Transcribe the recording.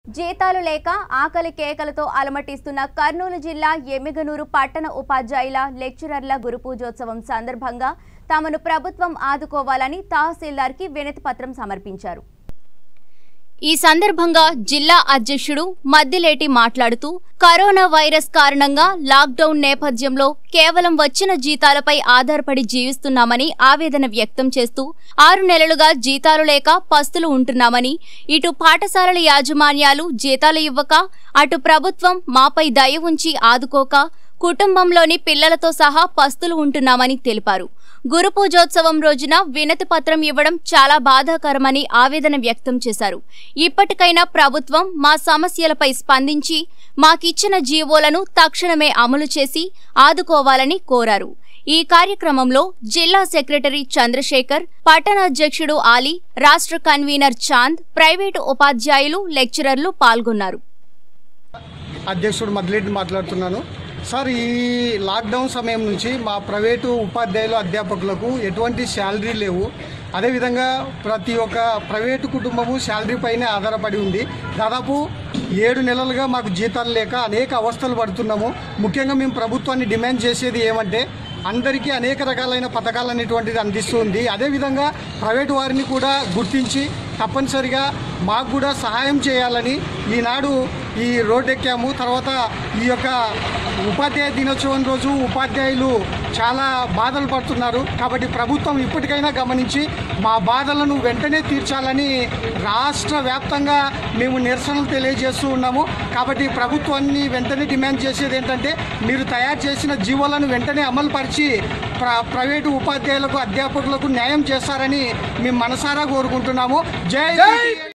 జీతాలు లేక ఆకలి కేకలతో అలమటిస్తున్న కర్నూలు జిల్లా ఎమ్మిగనూరు పట్టణ ఉపాధ్యాయుల లెక్చరర్ల గురు పూజోత్సవం సందర్భంగా తమను ప్రభుత్వం ఆదుకోవాలని తహసీల్దార్కి వినతి పత్రం సమర్పించారు ఈ సందర్భంగా జిల్లా అధ్యక్షుడు మద్దిలేటి మాట్లాడుతూ కరోనా వైరస్ కారణంగా లాక్డౌన్ నేపథ్యంలో కేవలం వచ్చిన జీతాలపై ఆధారపడి జీవిస్తున్నామని ఆవేదన వ్యక్తం చేస్తూ ఆరు నెలలుగా జీతాలు లేక పస్తులు ఉంటున్నామని ఇటు పాఠశాలల యాజమాన్యాలు జీతాలు ఇవ్వక అటు ప్రభుత్వం మాపై దయ ఉంచి ఆదుకోక కుటుంబంలోని పిల్లలతో సహా పస్తులు ఉంటున్నామని తెలిపారు గురు పూజోత్సవం రోజున వినతి పత్రం ఇవ్వడం చాలా బాధాకరమని ఆవేదన వ్యక్తం చేశారు ఇప్పటికైనా ప్రభుత్వం మా సమస్యలపై స్పందించి మాకిచ్చిన జీవోలను తక్షణమే అమలు చేసి ఆదుకోవాలని కోరారు ఈ కార్యక్రమంలో జిల్లా సెక్రటరీ చంద్రశేఖర్ పట్టణ అధ్యక్షుడు ఆలీ రాష్ట్ర కన్వీనర్ చాంద్ ప్రైవేటు ఉపాధ్యాయులు లెక్చరర్లు పాల్గొన్నారు అధ్యక్షుడు మదిలేటి మాట్లాడుతున్నాను సార్ ఈ లాక్డౌన్ సమయం నుంచి మా ప్రైవేటు ఉపాధ్యాయులు అధ్యాపకులకు ఎటువంటి శాలరీ లేవు అదేవిధంగా ప్రతి ఒక్క ప్రైవేటు కుటుంబము శాలరీ పైనే ఆధారపడి ఉంది దాదాపు ఏడు నెలలుగా మాకు జీతాలు లేక అనేక అవస్థలు పడుతున్నాము ముఖ్యంగా మేము ప్రభుత్వాన్ని డిమాండ్ చేసేది ఏమంటే అందరికీ అనేక రకాలైన పథకాలు అనేటువంటిది అందిస్తుంది అదేవిధంగా ప్రైవేటు వారిని కూడా గుర్తించి తప్పనిసరిగా మాకు కూడా సహాయం చేయాలని ఈనాడు ఈ రోడ్ ఎక్కాము తర్వాత ఈ యొక్క ఉపాధ్యాయ దినోత్సవం రోజు ఉపాధ్యాయులు చాలా బాధలు పడుతున్నారు కాబట్టి ప్రభుత్వం ఇప్పటికైనా గమనించి మా బాధలను వెంటనే తీర్చాలని రాష్ట్ర వ్యాప్తంగా మేము నిరసనలు తెలియజేస్తూ ఉన్నాము కాబట్టి ప్రభుత్వాన్ని వెంటనే డిమాండ్ చేసేది ఏంటంటే మీరు తయారు చేసిన జీవోలను వెంటనే అమలుపరిచి ప్ర ప్రైవేటు ఉపాధ్యాయులకు అధ్యాపకులకు న్యాయం చేస్తారని మేము మనసారా కోరుకుంటున్నాము జై